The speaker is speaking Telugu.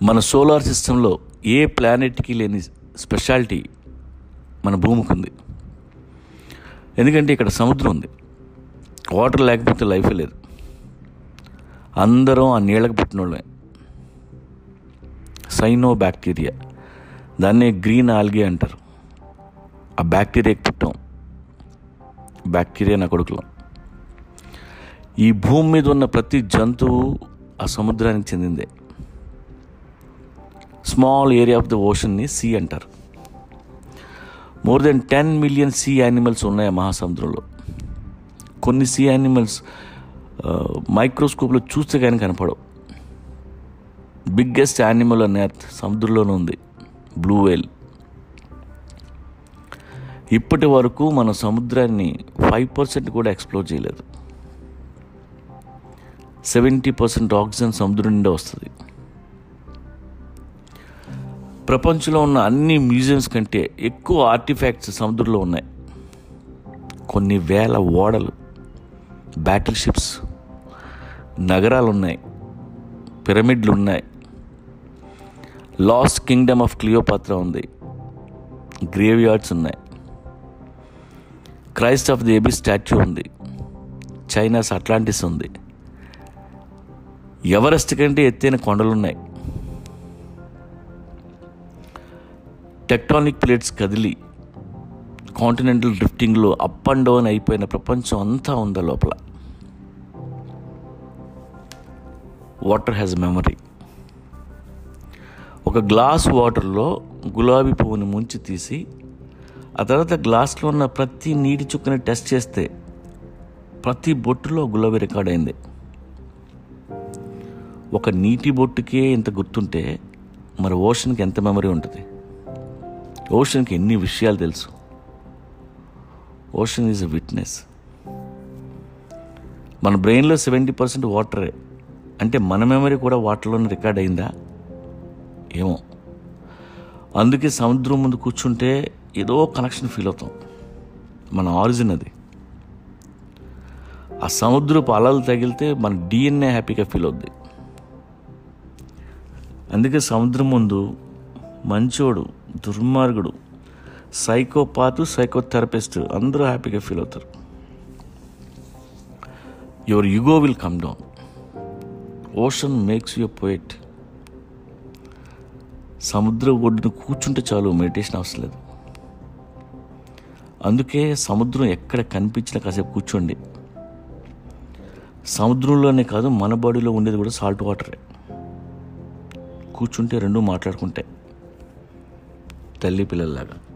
మన సోలార్ సిస్టంలో ఏ ప్లానెట్కి లేని స్పెషాలిటీ మన భూమికి ఉంది ఎందుకంటే ఇక్కడ సముద్రం ఉంది వాటర్ లేకపోతే లైఫే లేదు అందరం ఆ నీళ్ళకి పుట్టినోళ్ళమే సైనో బ్యాక్టీరియా దాన్నే గ్రీన్ ఆల్గే అంటారు ఆ బ్యాక్టీరియాకి పుట్టాం బ్యాక్టీరియా నా కొడుకులో ఈ భూమి మీద ఉన్న ప్రతి జంతువు ఆ సముద్రానికి చెందిందే స్మాల్ ఏరియా ఆఫ్ ద ఓషన్ని సీ అంటారు more than ten million sea animals ఉన్నాయి ఆ మహాసముద్రంలో కొన్ని సీ యానిమల్స్ మైక్రోస్కోప్లో చూస్తే కానీ కనపడవు బిగ్గెస్ట్ యానిమల్ అనే సముద్రంలోనే ఉంది బ్లూ వేల్ ఇప్పటి వరకు మన సముద్రాన్ని ఫైవ్ పర్సెంట్ కూడా ఎక్స్ప్లోర్ చేయలేదు సెవెంటీ పర్సెంట్ ఆక్సిజన్ సముద్రం నుండే వస్తుంది ప్రపంచంలో ఉన్న అన్ని మ్యూజియంస్ కంటే ఎక్కువ ఆర్టిఫాక్ట్స్ సముద్రంలో ఉన్నాయి కొన్ని వేల ఓడలు బ్యాటిల్ షిప్స్ నగరాలు ఉన్నాయి పిరమిడ్లు ఉన్నాయి లాస్ట్ కింగ్డమ్ ఆఫ్ క్లియోపాత్ర ఉంది గ్రేవ్ యార్డ్స్ ఉన్నాయి Christ of the abyss statue ఉంది చైనాస్ అట్లాంటిస్ ఉంది ఎవరెస్ట్ కంటే ఎత్తైన కొండలు ఉన్నాయి టెక్టానిక్ ప్లేట్స్ కదిలి కాంటినెంటల్ డ్రిఫ్టింగ్లో అప్ అండ్ డౌన్ అయిపోయిన ప్రపంచం అంతా ఉందా లోపల వాటర్ హ్యాజ్ మెమరీ ఒక గ్లాస్ వాటర్లో గులాబీ పువ్వుని ముంచి తీసి ఆ తర్వాత గ్లాస్లో ఉన్న ప్రతి నీటి చుక్కని టెస్ట్ చేస్తే ప్రతి బొట్టులో గులాబీ రికార్డ్ అయింది ఒక నీటి బొట్టుకే ఇంత గుర్తుంటే మరి ఓషన్కి ఎంత మెమరీ ఉంటుంది ఓషన్కి ఎన్ని విషయాలు తెలుసు ఓషన్ ఈజ్ అ విట్నెస్ మన బ్రెయిన్లో సెవెంటీ పర్సెంట్ వాటరే అంటే మన మెమరీ కూడా వాటర్లోనే రికార్డ్ అయిందా ఏమో అందుకే సముద్రం ముందు కూర్చుంటే ఏదో కనెక్షన్ ఫీల్ అవుతాం మన ఆరిజిన్ అది ఆ సముద్రపు అలలు తగిలితే మన డిఎన్ఏ హ్యాపీగా ఫీల్ అవుద్ది అందుకే సముద్రం ముందు మంచోడు దుర్మార్గుడు సైకోపాత్ సైకోథెరపిస్ట్ అందరూ హ్యాపీగా ఫీల్ అవుతారు your ego will come down ocean makes you poet సముద్ర ఒడ్డున కూర్చుంటే చాలు మెడిటేషన్ అవసరం లేదు అందుకే సముద్రం ఎక్కడ కనిపించినా కాసేపు కూర్చోండి సముద్రంలోనే కాదు మన బాడీలో ఉండేది కూడా సాల్ట్ వాటరే కూర్చుంటే రెండు మాట్లాడుకుంటే తల్లి పిల్లల్లాగా